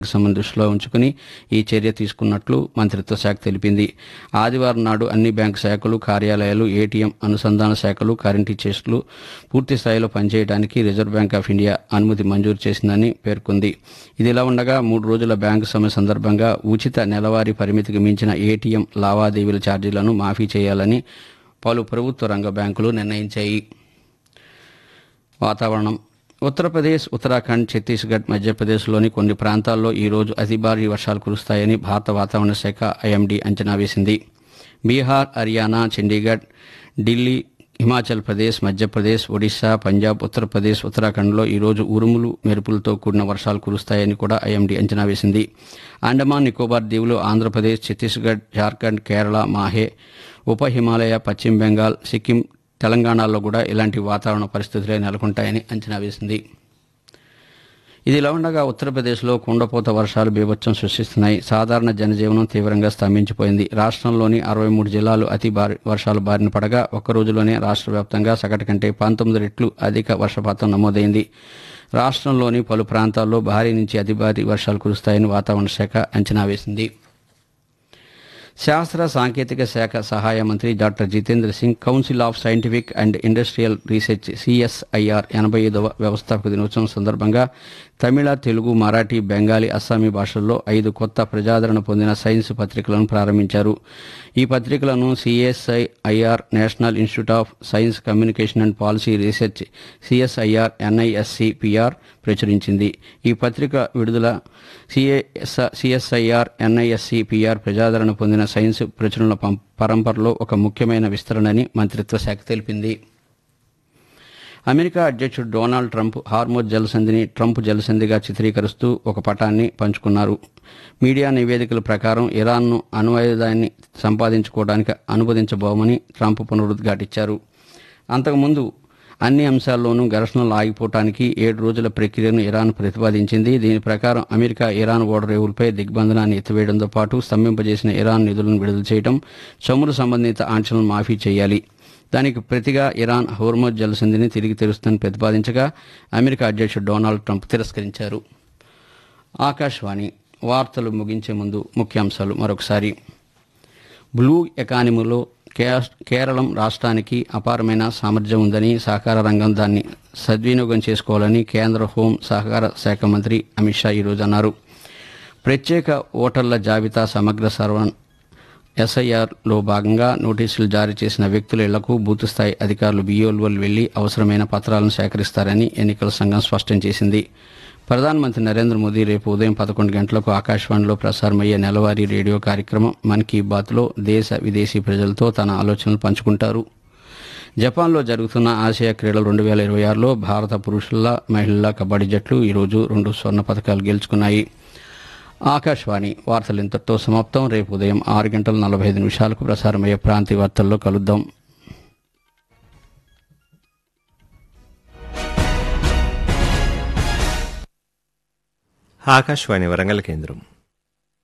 సంబంధం దృష్టిలో ఉంచుకుని ఈ చర్య తీసుకున్నట్లు మంత్రిత్వ శాఖ తెలిపింది ఆదివారం నాడు అన్ని బ్యాంకు శాఖలు కార్యాలయాలు ఏటీఎం అనుసంధాన శాఖలు కరెంటీ చెస్టులు పూర్తి స్థాయిలో పనిచేయడానికి రిజర్వ్ బ్యాంక్ ఆఫ్ ఇండియా అనుమతి మంజూరు చేసిందని పేర్కొంది ఇదిలా ఉండగా మూడు రోజుల బ్యాంకు సమ్మె సందర్భంగా ఉచిత నెలవారీ పరిమితికి మించిన ఏటీఎం లావాదేవీల ఛార్జీలను మాఫీ చేయాలని పలు ప్రభుత్వ రంగ బ్యాంకులు నిర్ణయించాయి వాతావరణం ఉత్తరప్రదేశ్ ఉత్తరాఖండ్ ఛత్తీస్గఢ్ మధ్యప్రదేశ్లోని కొన్ని ప్రాంతాల్లో ఈ రోజు అతి భారీ వర్షాలు కురుస్తాయని భారత వాతావరణ శాఖ ఐఎండీ అంచనా వేసింది బీహార్ హర్యానా చండీగఢ్ ఢిల్లీ హిమాచల్ ప్రదేశ్ మధ్యప్రదేశ్ ఒడిశా పంజాబ్ ఉత్తరప్రదేశ్ ఉత్తరాఖండ్లో ఈ రోజు ఉరుములు మెరుపులతో కూడిన వర్షాలు కురుస్తాయని కూడా ఐఎండీ అంచనా వేసింది అండమాన్ నికోబార్ దీవులు ఆంధ్రప్రదేశ్ ఛత్తీస్గఢ్ జార్ఖండ్ కేరళ మాహే ఉప హిమాలయ పశ్చిమ బెంగాల్ సిక్కిం తెలంగాణలో కూడా ఇలాంటి వాతావరణ పరిస్థితులే నెలకొంటాయని అంచనా వేసింది ఇదిలా ఉండగా ఉత్తరప్రదేశ్లో కుండపోత వర్షాలు బీభత్సం సృష్టిస్తున్నాయి సాధారణ జనజీవనం తీవ్రంగా స్తంభించిపోయింది రాష్ట్రంలోని అరవై మూడు జిల్లాలు అతి భారీ వర్షాలు బారిన పడగా ఒక్క రోజులోనే రాష్ట్ర వ్యాప్తంగా సగటు కంటే పంతొమ్మిది రెట్లు అధిక వర్షపాతం నమోదైంది రాష్ట్రంలోని పలు ప్రాంతాల్లో భారీ నుంచి అతి భారీ వర్షాలు కురుస్తాయని వాతావరణ శాఖ అంచనా వేసింది శాస్త్ర సాంకేతిక శాఖ సహాయ మంత్రి doctor Jitendra Singh council of scientific and industrial research CSIR ఎనభై ఐదవ వ్యవస్థాపక దినోత్సవం సందర్భంగా తమిళ తెలుగు మరాఠీ బెంగాలీ అస్సామీ భాషల్లో ఐదు కొత్త ప్రజాదరణ పొందిన సైన్స్ పత్రికలను ప్రారంభించారు ఈ పత్రికలను CSIR national institute of science communication and policy research CSIR NISC PR ప్రచురించింది ఈ పత్రిక విడుదల సిఎస్ సిఎస్ఐఆర్ ఎన్ఐఎస్సి పిఆర్ ప్రజాదరణ పొందిన సైన్స్ ప్రచురణల పం- పరంపరలో ఒక ముఖ్యమైన విస్తరణని మంత్రిత్వ శాఖ తెలిపింది అమెరికా అధ్యక్షుడు డొనాల్డ్ ట్రంప్ హార్మోజ్ జలసంధిని ట్రంప్ జలసంధిగా చిత్రీకరిస్తూ ఒక పటాన్ని పంచుకున్నారు మీడియా నివేదికల ప్రకారం ఇరాన్ను అణ్వాయుధాన్ని సంపాదించుకోవడానికి అనువదించబోమని ట్రంప్ పునరుద్ఘాటించారు అంతకుముందు అన్ని అంశాల్లోనూ ఘర్షణలు ఆగిపోవటానికి ఏడు రోజుల ప్రక్రియను ఇరాన్ ప్రతిపాదించింది దీని ప్రకారం అమెరికా ఇరాన్ ఓడరేవులపై దిగ్బంధనాన్ని ఎత్తివేయడంతో పాటు స్తంభింపజేసిన ఇరాన్ నిధులను విడుదల చేయడం చమురు సంబంధిత ఆంక్షలను మాఫీ చేయాలి దానికి ప్రతిగా ఇరాన్ హోర్మోజ్ జలసంధిని తిరిగి తెరుస్తుందని ప్రతిపాదించగా అమెరికా అధ్యక్షుడు డొనాల్డ్ ట్రంప్ తిరస్కరించారు ఆకాశవాణి వార్తలు ముగించే ముందు ముఖ్యాంశాలు మరొకసారి బ్లూ ఎకానమీలో కే- కేరళం రాష్ట్రానికి అపారమైన సామర్థ్యం ఉందని సహకార రంగం దాన్ని సద్వినియోగం చేసుకోవాలని కేంద్ర హోం సహకార శాఖ మంత్రి అమిత్ షా ఈరోజు అన్నారు ప్రత్యేక ఓటర్ల జాబితా సమగ్ర సర్వన్ ఎస్ఐఆర్లో భాగంగా నోటీసులు జారీ చేసిన వ్యక్తుల ఇళ్లకు బూత్ స్థాయి అధికారులు బియోల్వోలు వెళ్లి అవసరమైన పత్రాలను సేకరిస్తారని ఎన్నికల సంఘం స్పష్టం చేసింది ప్రధానమంత్రి నరేంద్ర మోదీ రేపు ఉదయం పదకొండు గంటలకు ఆకాశవాణిలో ప్రసారమయ్యే నెలవారీ రేడియో కార్యక్రమం మన్ కీ బాత్లో దేశ విదేశీ ప్రజలతో తన ఆలోచనలు పంచుకుంటారు జపాన్లో జరుగుతున్న ఆసియా క్రీడలు రెండు వేల ఇరవై ఆరులో భారత పురుషుల మహిళల కబడ్డీ జట్లు ఈరోజు రెండు స్వర్ణ పథకాలు గెలుచుకున్నాయి ఆకాశవాణి వార్తలు ఇంతటితో సమాప్తం రేపు ఉదయం ఆరు గంటల నలభై ఐదు నిమిషాలకు ప్రసారమయ్యే ప్రాంతీయ వార్తల్లో కలుద్దాం ఆకాశవాణి వరంగల్ కేంద్రం